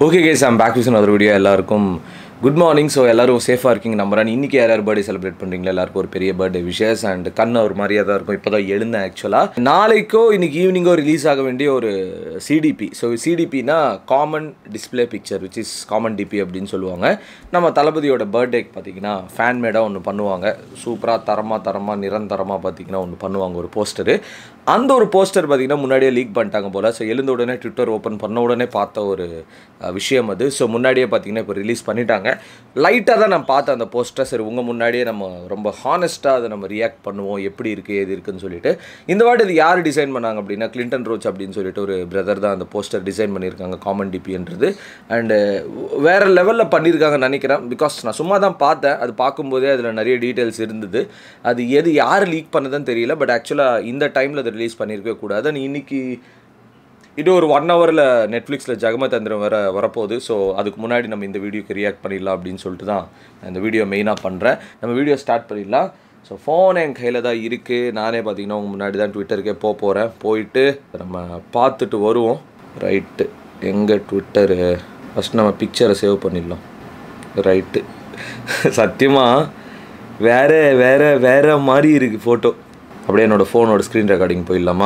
okay guys I'm back with other video எல்லாருக்கும் good morning so எல்லாரும் சேஃபாக இருக்கீங்க நம்புறேன் இன்றைக்கி யார் யார் பர்த்டே செலிப்ரேட் பண்ணுறீங்களா எல்லாருக்கும் ஒரு பெரிய பர்த்டே விஷஸ் அண்ட் கண் ஒரு மாதிரியாக தான் இருக்கும் இப்போ தான் எழுந்தேன் ஆக்சுவலாக நாளைக்கோ இன்னைக்கு ஈவினிங்கோ ரிலீஸ் ஆக வேண்டிய ஒரு சிடிபி ஸோ சிடிபினா common display picture which is common DP அப்படின்னு சொல்லுவாங்க நம்ம தளபதியோட பர்த்டேக்கு பார்த்தீங்கன்னா ஃபேன் மேடாக ஒன்று பண்ணுவாங்க சூப்பராக தரமாக தரமாக நிரந்தரமாக பார்த்தீங்கன்னா ஒன்று பண்ணுவாங்க ஒரு போஸ்டரு அந்த ஒரு போஸ்டர் பார்த்தீங்கன்னா முன்னாடியே லீக் பண்ணிட்டாங்க போல் ஸோ எழுந்த உடனே ட்விட்டர் ஓப்பன் பண்ண உடனே பார்த்த ஒரு அஹ், விஷயம் அது ஸோ முன்னாடியே பார்த்தீங்கன்னா இப்போ ரிலீஸ் பண்ணிட்டாங்க லைட்டாக தான் நான் பார்த்தேன் அந்த போஸ்டர் சரி உங்கள் முன்னாடியே நம்ம ரொம்ப ஹானஸ்ட்டாக அதை நம்ம ரியாக்ட் பண்ணுவோம் எப்படி இருக்குது ஏது இருக்குன்னு சொல்லிட்டு இந்த வாட்டி இது யார் டிசைன் பண்ணாங்க அப்படின்னா கிளின்டன் ரோச் அப்படின்னு சொல்லிட்டு ஒரு பிரதர் தான் அந்த போஸ்டர் டிசைன் பண்ணியிருக்காங்க காமன் டிபின்றது அண்டு வேறு லெவலில் பண்ணியிருக்காங்கன்னு நினைக்கிறேன் பிகாஸ் நான் சும்மா தான் பார்த்தேன் அது பார்க்கும்போதே அதில் நிறைய டீட்டெயில்ஸ் இருந்தது அது எது யார் லீக் பண்ணதுன்னு தெரியல பட் ஆக்சுவலாக இந்த டைமில் அதை ரிலீஸ் பண்ணியிருக்கவே கூடாது And இன்னைக்கு இது ஒரு ஒன் ஹவரில் நெட்ஃப்ளிக்ஸில் ஜெகமதந்திரம் வர வரப்போகுது ஸோ அதுக்கு முன்னாடி நம்ம இந்த வீடியோக்கு ரியாக்ட் பண்ணிடலாம் அப்படின்னு சொல்லிட்டு தான் நான் இந்த வீடியோ மெயினாக பண்ணுறேன் நம்ம வீடியோ ஸ்டார்ட் பண்ணிடலாம் ஸோ ஃபோன் என் கையில் தான் இருக்குது நானே பார்த்தீங்கன்னா உங்க முன்னாடி தான் ட்விட்டருக்கே போக போகிறேன் போயிட்டு நம்ம பார்த்துட்டு வருவோம் ரைட்டு எங்கே ட்விட்டரு ஃபஸ்ட் நம்ம பிக்சரை சேவ் பண்ணிடலாம் ரைட்டு சத்தியமாக வேற வேற வேற மாதிரி இருக்குது ஃபோட்டோ அப்படியே என்னோடய ஃபோனோட ஸ்க்ரீன் ரெக்கார்டிங் போயிடலாமா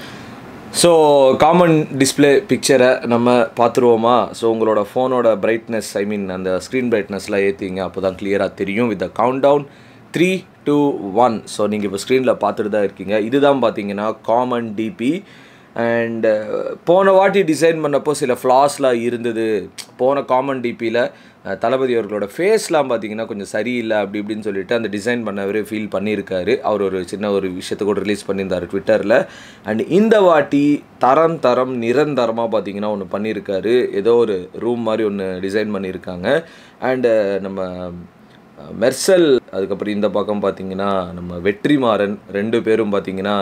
ஸோ காமன் டிஸ்ப்ளே பிக்சரை நம்ம பார்த்துருவோமா ஸோ உங்களோட ஃபோனோட பிரைட்னஸ் ஐ மீன் அந்த ஸ்க்ரீன் பிரைட்னஸ்லாம் ஏற்றிங்க அப்போ தான் கிளியராக தெரியும் with count down three two one so நீங்கள் இப்போ ஸ்க்ரீனில் பார்த்துட்டு தான் இருக்கீங்க இதுதான் பார்த்தீங்கன்னா காமன் டிபி அண்ட் போன வாட்டி டிசைன் பண்ணப்போ சில ஃப்ளாஸ்லாம் இருந்தது போன காமன் டிபியில் தளபதி அவர்களோட ஃபேஸ்லாம் பார்த்தீங்கன்னா கொஞ்சம் சரியில்லை அப்படி இப்படின்னு சொல்லிட்டு அந்த டிசைன் பண்ணவரே ஃபீல் பண்ணியிருக்காரு அவர் ஒரு சின்ன ஒரு விஷயத்தை கூட ரிலீஸ் பண்ணியிருந்தார் ட்விட்டரில் அண்ட் இந்த வாட்டி தரம் தரம் நிரந்தரமாக பார்த்தீங்கன்னா ஒன்று பண்ணியிருக்காரு ஏதோ ஒரு ரூம் மாதிரி ஒன்று டிசைன் பண்ணியிருக்காங்க அண்டு நம்ம மெர்சல் அதுக்கப்புறம் இந்த பக்கம் பார்த்தீங்கன்னா நம்ம வெற்றிமாறன் ரெண்டு பேரும் பார்த்தீங்கன்னா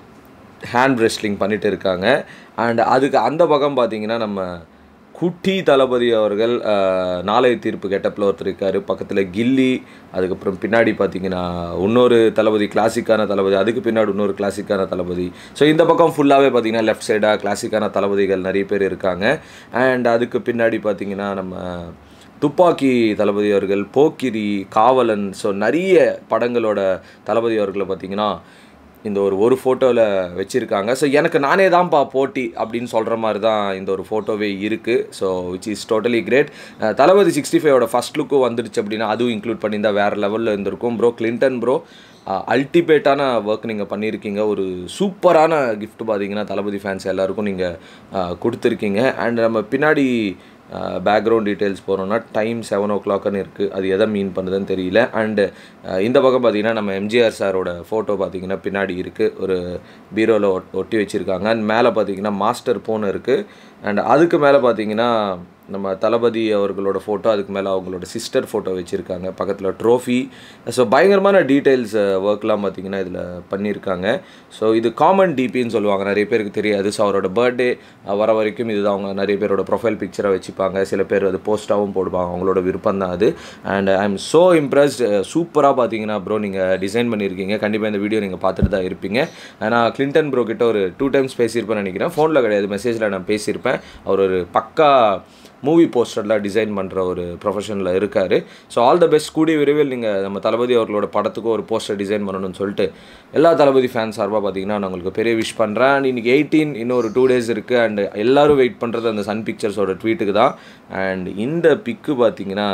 ஹேண்ட் ரெஸ்லிங் பண்ணிட்டு இருக்காங்க அண்ட் அதுக்கு அந்த பக்கம் பார்த்தீங்கன்னா நம்ம குட்டி தளபதி அவர்கள் அஹ், நாளைய தீர்ப்பு கெட்டப்பில் ஒருத்தர் இருக்காரு பக்கத்தில் கில்லி அதுக்கப்புறம் பின்னாடி பார்த்தீங்கன்னா இன்னொரு தளபதி கிளாசிக்கான தளபதி அதுக்கு பின்னாடி இன்னொரு கிளாசிக்கான தளபதி ஸோ இந்த பக்கம் ஃபுல்லாகவே பார்த்தீங்கன்னா லெஃப்ட் சைடாக கிளாசிக்கான தளபதிகள் நிறைய பேர் இருக்காங்க அண்ட் அதுக்கு பின்னாடி பார்த்தீங்கன்னா நம்ம துப்பாக்கி தளபதி அவர்கள் போக்கிரி காவலன் ஸோ நிறைய படங்களோட தளபதி அவர்களை பார்த்தீங்கன்னா இந்த ஒரு ஒரு ஃபோட்டோவில் வச்சுருக்காங்க ஸோ எனக்கு நானே தான்ப்பா போட்டி அப்படின்னு சொல்கிற மாதிரி தான் இந்த ஒரு ஃபோட்டோவே இருக்குது so which is totally great Thalapathy sixty ஃபைவோட ஃபஸ்ட் லுக்கும் வந்துடுச்சு அப்படின்னா அதுவும் இன்க்ளூட் பண்ணியிருந்தா வேறு லெவலில் இருந்திருக்கும் ப்ரோ கிளின்டன் ப்ரோ அல்டிமேட்டான ஒர்க் நீங்கள் பண்ணியிருக்கீங்க ஒரு சூப்பரான gift பார்த்தீங்கன்னா தளபதி ஃபேன்ஸ் எல்லாருக்கும் நீங்கள் கொடுத்துருக்கீங்க அண்ட் நம்ம பின்னாடி பேக்ரவுண்ட் டீட்டெயில்ஸ் போகிறோம்னா டைம் செவன் ஓ கிளாக்னு இருக்குது அது எதை மீன் பண்ணுதுன்னு தெரியல அண்டு இந்த பக்கம் பார்த்தீங்கன்னா நம்ம எம்ஜிஆர் சாரோட ஃபோட்டோ பார்த்தீங்கன்னா பின்னாடி இருக்குது ஒரு பீரோவில் ஒட்டி வச்சுருக்காங்க அண்ட் மேலே பார்த்தீங்கன்னா மாஸ்டர் போன் இருக்குது அண்ட் அதுக்கு மேலே பார்த்தீங்கன்னா நம்ம தளபதி அவர்களோட ஃபோட்டோ அதுக்கு மேலே அவங்களோட சிஸ்டர் ஃபோட்டோ வச்சுருக்காங்க பக்கத்தில் ட்ரோஃபி ஸோ பயங்கரமான டீட்டெயில்ஸ் ஒர்க்லாம் பார்த்தீங்கன்னா இதில் பண்ணியிருக்காங்க ஸோ இது காமன் டிபின்னு சொல்லுவாங்க நிறைய பேருக்கு தெரியாது ஸோ அவரோட பர்த்டே வர வரைக்கும் இதுதான் அவங்க நிறைய பேரோட ப்ரொஃபைல் பிக்சரை வச்சுப்பாங்க சில பேர் அது போஸ்ட்டாகவும் போடுவாங்க அவங்களோட விருப்பம் தான் அது and I am so impressed சூப்பராக பார்த்தீங்கன்னா ப்ரோ நீங்கள் டிசைன் பண்ணியிருக்கீங்க கண்டிப்பாக இந்த வீடியோ நீங்கள் பார்த்துட்டு தான் இருப்பீங்க நான் கிளின்டன் ப்ரோ கிட்ட ஒரு டூ டைம்ஸ் பேசியிருப்பேன்னு நினைக்கிறேன் ஃபோனில் கிடையாது மெசேஜில் நான் பேசியிருப்பேன் அவர் ஒரு பக்கா மூவி போஸ்டர்லாம் டிசைன் பண்ணுற ஒரு ப்ரொஃபஷனில் இருக்கார் ஸோ ஆல் த பெஸ்ட் கூடிய விரைவில் நீங்கள் நம்ம தளபதி அவர்களோட படத்துக்கு ஒரு போஸ்டர் டிசைன் பண்ணணும்னு சொல்லிட்டு எல்லா தளபதி ஃபேன்ஸ் சார்பாக பார்த்தீங்கன்னா நான் உங்களுக்கு பெரிய விஷ் பண்ணுறேன் அண்ட் இன்றைக்கி எயிட்டீன் இன்னும் ஒரு டூ டேஸ் இருக்குது அண்ட் எல்லாரும் வெயிட் பண்ணுறது அந்த சன் பிக்சர்ஸோட ட்வீட்டுக்கு தான் அண்ட் இந்த பிக்கு பார்த்தீங்கன்னா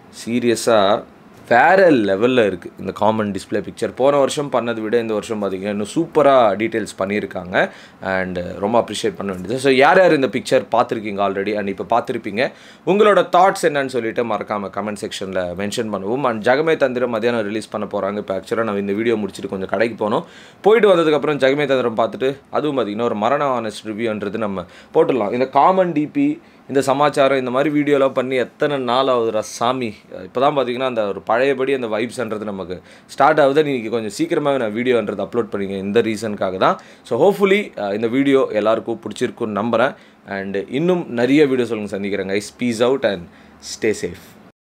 சீரியஸாக வேறு லெவலில் இருக்குது இந்த காமன் டிஸ்ப்ளே பிக்சர் போன வருஷம் பண்ணதை விட இந்த வருஷம் பார்த்தீங்கன்னா இன்னும் சூப்பராக டீட்டெயில்ஸ் பண்ணியிருக்காங்க அண்ட் ரொம்ப அப்ரிஷியேட் பண்ண வேண்டியது ஸோ யார் யார் இந்த பிக்சர் பார்த்துருக்கீங்க ஆல்ரெடி அண்ட் இப்போ பார்த்துருப்பீங்க உங்களோட தாட்ஸ் என்னன்னு சொல்லிட்டு மறக்காமல் கமெண்ட் செக்ஷனில் மென்ஷன் பண்ணுவோம் அண்ட் ஜகமே தந்திரம் மதியானம் ரிலீஸ் பண்ண போகிறாங்க இப்போ ஆக்சுவலாக நான் இந்த வீடியோ முடிச்சுட்டு கொஞ்சம் கடைக்கு போனோம் போயிட்டு வந்ததுக்கப்புறம் ஜகமே தந்திரம் பார்த்துட்டு அதுவும் பார்த்தீங்கன்னா ஒரு மரண ஆனஸ்ட் ரிவ்யூன்றது நம்ம போட்டுடலாம் இந்த காமன் டிபி இந்த சமாச்சாரம் இந்த மாதிரி வீடியோலாம் பண்ணி எத்தனை நாள் ஆகுதுடா சாமி இப்போ தான் பார்த்தீங்கன்னா அந்த ஒரு பழையபடி அந்த வைப்ஸ்ன்றது நமக்கு ஸ்டார்ட் ஆகுது இன்றைக்கி கொஞ்சம் சீக்கிரமாகவே நான் வீடியோன்றது அப்லோட் பண்ணிங்க இந்த ரீசனுக்காக தான் ஸோ ஹோப்ஃபுல்லி இந்த வீடியோ எல்லாருக்கும் பிடிச்சிருக்குன்னு நம்புகிறேன் அண்ட் இன்னும் நிறைய வீடியோஸ் உங்களுக்கு சந்திக்கிறேன் guys peace out and stay safe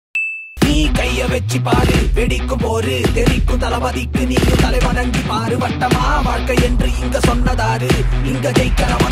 நீ கைய வச்சு பாரு வெடிக்கும் போரு தெரிக்கும் தளபதிக்கு நீயும் தலை வணங்கி பாரு வட்டமா வாழ்க்கை என்று இங்க சொன்னதாரு இங்க ஜெயிக்கிறவா